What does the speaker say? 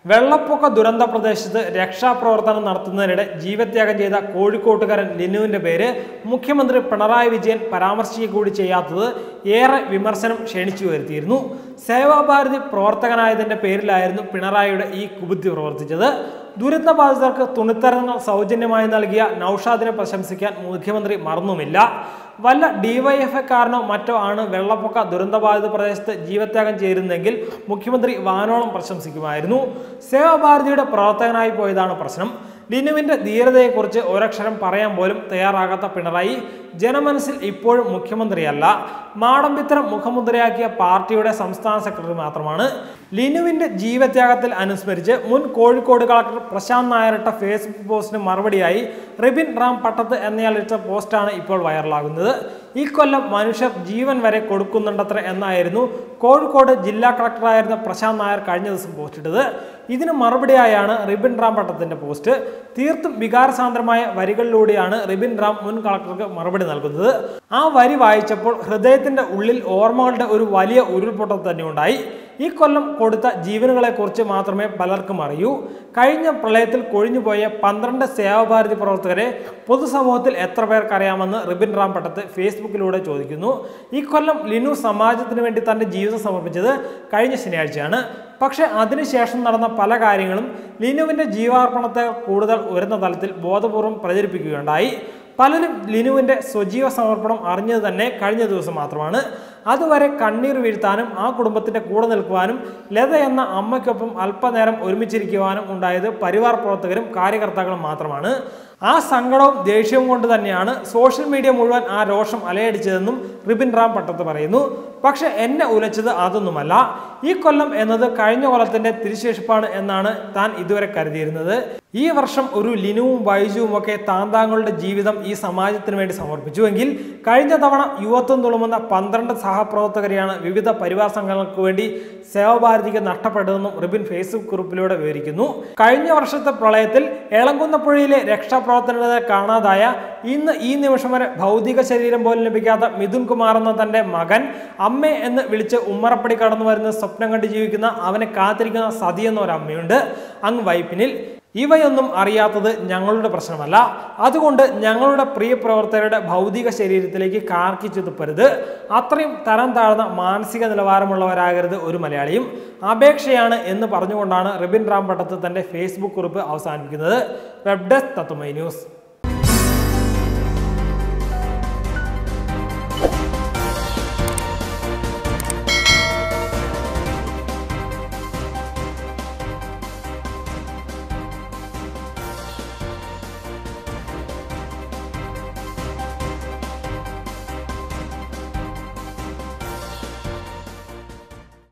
വെള്ളപ്പൊക്ക ദുരന്ത പ്രദേശത്ത് രക്ഷാപ്രവർത്തനം നടത്തുന്നതിനിടെ ജീവത്യാഗം ചെയ്ത കോഴിക്കോട്ടുകാരൻ ലിനുവിന്റെ പേര് മുഖ്യമന്ത്രി പിണറായി വിജയൻ പരാമർശിക്കുക കൂടി ചെയ്യാത്തത് ഏറെ വിമർശനം ക്ഷണിച്ചു വരുത്തിയിരുന്നു സേവാഭാരതി പ്രവർത്തകനായതിന്റെ പേരിലായിരുന്നു പിണറായിയുടെ ഈ കുബുദ്ധി പ്രവർത്തിച്ചത് ദുരന്തബാധിതർക്ക് തുണിത്തരങ്ങൾ സൗജന്യമായി നൽകിയ നൌഷാദിനെ പ്രശംസിക്കാൻ മുഖ്യമന്ത്രി മറന്നുമില്ല വല്ല ഡിവൈഎഫ്ഐക്കാരനോ മറ്റോ ആണ് വെള്ളപ്പൊക്ക ദുരന്തബാധിത പ്രദേശത്ത് ജീവത്യാഗം ചേരുന്നെങ്കിൽ മുഖ്യമന്ത്രി വാനോളം പ്രശംസിക്കുമായിരുന്നു സേവാഭാരതിയുടെ പ്രവർത്തകനായി പോയതാണ് പ്രശ്നം ലിനുവിന്റെ ധീരതയെക്കുറിച്ച് ഒരക്ഷരം പറയാൻ പോലും തയ്യാറാകാത്ത പിണറായി ജനമനസ്സിൽ ഇപ്പോഴും മുഖ്യമന്ത്രിയല്ല മാടമ്പിത്തരം മുഖമുദ്രയാക്കിയ പാർട്ടിയുടെ സംസ്ഥാന സെക്രട്ടറി മാത്രമാണ് ലിനുവിന്റെ ജീവത്യാഗത്തിൽ അനുസ്മരിച്ച് മുൻ കോഴിക്കോട് കളക്ടർ പ്രശാന്ത് നായരിട്ട ഫേസ്ബുക്ക് പോസ്റ്റിന് മറുപടിയായി റിബിൻ റാം പട്ടത്ത് എന്നയാൾ ഇട്ട പോസ്റ്റാണ് ഇപ്പോൾ വൈറലാകുന്നത് ഈ കൊല്ലം മനുഷ്യർ ജീവൻ വരെ കൊടുക്കുന്നുണ്ടത്ര എന്നായിരുന്നു കോഴിക്കോട് ജില്ലാ കളക്ടറായിരുന്ന പ്രശാന്ത് നായർ കഴിഞ്ഞ ദിവസം പോസ്റ്റിട്ടത് ഇതിന് മറുപടിയായാണ് റിബിൻ റാം പട്ടത്തിന്റെ പോസ്റ്റ് തീർത്തും വികാരസാന്ദ്രമായ വരികളിലൂടെയാണ് റിബിൻ റാം മുൻ കളക്ടർക്ക് മറുപടി നൽകുന്നത് ആ വരി വായിച്ചപ്പോൾ ഹൃദയത്തിന്റെ ഉള്ളിൽ ഓർമ്മകളുടെ ഒരു വലിയ ഉരുൾപൊട്ടൽ തന്നെ ഉണ്ടായി ഈ കൊല്ലം കൊടുത്ത ജീവനുകളെക്കുറിച്ച് മാത്രമേ പലർക്കും അറിയൂ കഴിഞ്ഞ പ്രളയത്തിൽ കൊഴിഞ്ഞുപോയ പന്ത്രണ്ട് സേവാഭാരതി പ്രവർത്തകരെ പൊതുസമൂഹത്തിൽ എത്ര പേർക്കറിയാമെന്ന് റിബിൻ റാം പട്ടത്ത് ഫേസ്ബുക്കിലൂടെ ചോദിക്കുന്നു ഈ കൊല്ലം ലിനു സമാജത്തിന് വേണ്ടി തന്റെ ജീവിതം സമർപ്പിച്ചത് കഴിഞ്ഞ ശനിയാഴ്ചയാണ് പക്ഷേ അതിനുശേഷം നടന്ന പല കാര്യങ്ങളും ലിനുവിന്റെ ജീവാർപ്പണത്തെ കൂടുതൽ ഉയർന്ന തലത്തിൽ ബോധപൂർവം പ്രചരിപ്പിക്കുകയുണ്ടായി പലരും ലിനുവിന്റെ സ്വജീവ സമർപ്പണം അറിഞ്ഞത് തന്നെ കഴിഞ്ഞ ദിവസം മാത്രമാണ് അതുവരെ കണ്ണീർ വീഴ്ത്താനും ആ കുടുംബത്തിന്റെ കൂടെ നിൽക്കുവാനും ലത എന്ന അമ്മയ്ക്കൊപ്പം അല്പനേരം ഒരുമിച്ചിരിക്കുവാനും ഉണ്ടായത് പരിവാർ പ്രവർത്തകരും കാര്യകർത്താക്കളും മാത്രമാണ് ആ സങ്കടവും ദേഷ്യവും കൊണ്ട് തന്നെയാണ് സോഷ്യൽ മീഡിയ മുഴുവൻ ആ രോഷം അലയടിച്ചതെന്നും റിബിൻ റാം പട്ടത്ത് പറയുന്നു പക്ഷെ എന്നെ ഉലച്ചത് അതൊന്നുമല്ല ഈ കൊല്ലം എന്നത് കഴിഞ്ഞ കൊല്ലത്തിന്റെ തിരിശേഷിപ്പാണ് എന്നാണ് താൻ ഇതുവരെ കരുതിയിരുന്നത് ഈ വർഷം ഒരു ലിനുവും ബൈജുവും ഒക്കെ താന്താങ്ങളുടെ ജീവിതം ഈ സമാജത്തിന് വേണ്ടി സമർപ്പിച്ചുവെങ്കിൽ കഴിഞ്ഞ തവണ യുവത്വം തുളുമുന്ന പന്ത്രണ്ട് സഹപ്രവർത്തകരെയാണ് വിവിധ പരിവാർ സംഘങ്ങൾക്ക് വേണ്ടി സേവാഭാരതിക്ക് നഷ്ടപ്പെട്ടതെന്നും റിബിൻ ഫേസ്ബുക്ക് കുറിപ്പിലൂടെ വിവരിക്കുന്നു കഴിഞ്ഞ വർഷത്തെ പ്രളയത്തിൽ എളങ്കുന്നപ്പുഴയിലെ രക്ഷാപ്രവർത്തനത്തെ കാണാതായ ഇന്ന് ഈ നിമിഷം വരെ ഭൗതിക ശരീരം പോലും ലഭിക്കാത്ത മിഥുൻ കുമാർ എന്ന തന്റെ മകൻ അമ്മ എന്ന് വിളിച്ച് ഉമ്മറപ്പടി കടന്നു വരുന്ന സ്വപ്നം കണ്ട് ജീവിക്കുന്ന അവനെ കാത്തിരിക്കുന്ന സതി എന്ന ഒരു അമ്മയുണ്ട് അങ്ങ് വൈപ്പിനിൽ ഇവയൊന്നും അറിയാത്തത് ഞങ്ങളുടെ പ്രശ്നമല്ല അതുകൊണ്ട് ഞങ്ങളുടെ പ്രിയ പ്രവർത്തകരുടെ ഭൗതിക ശരീരത്തിലേക്ക് കാർക്കിച്ചു തുപ്പരുത് അത്രയും തരം താഴ്ന്ന മാനസിക നിലവാരമുള്ളവരാകരുത് ഒരു മലയാളിയും അപേക്ഷയാണ് എന്ന് പറഞ്ഞുകൊണ്ടാണ് റിബിൻ റാം പട്ടത്ത് തന്റെ ഫേസ്ബുക്ക് കുറിപ്പ് അവസാനിപ്പിക്കുന്നത് വെബ് ഡെസ്ക് തത്തുമൈ ന്യൂസ്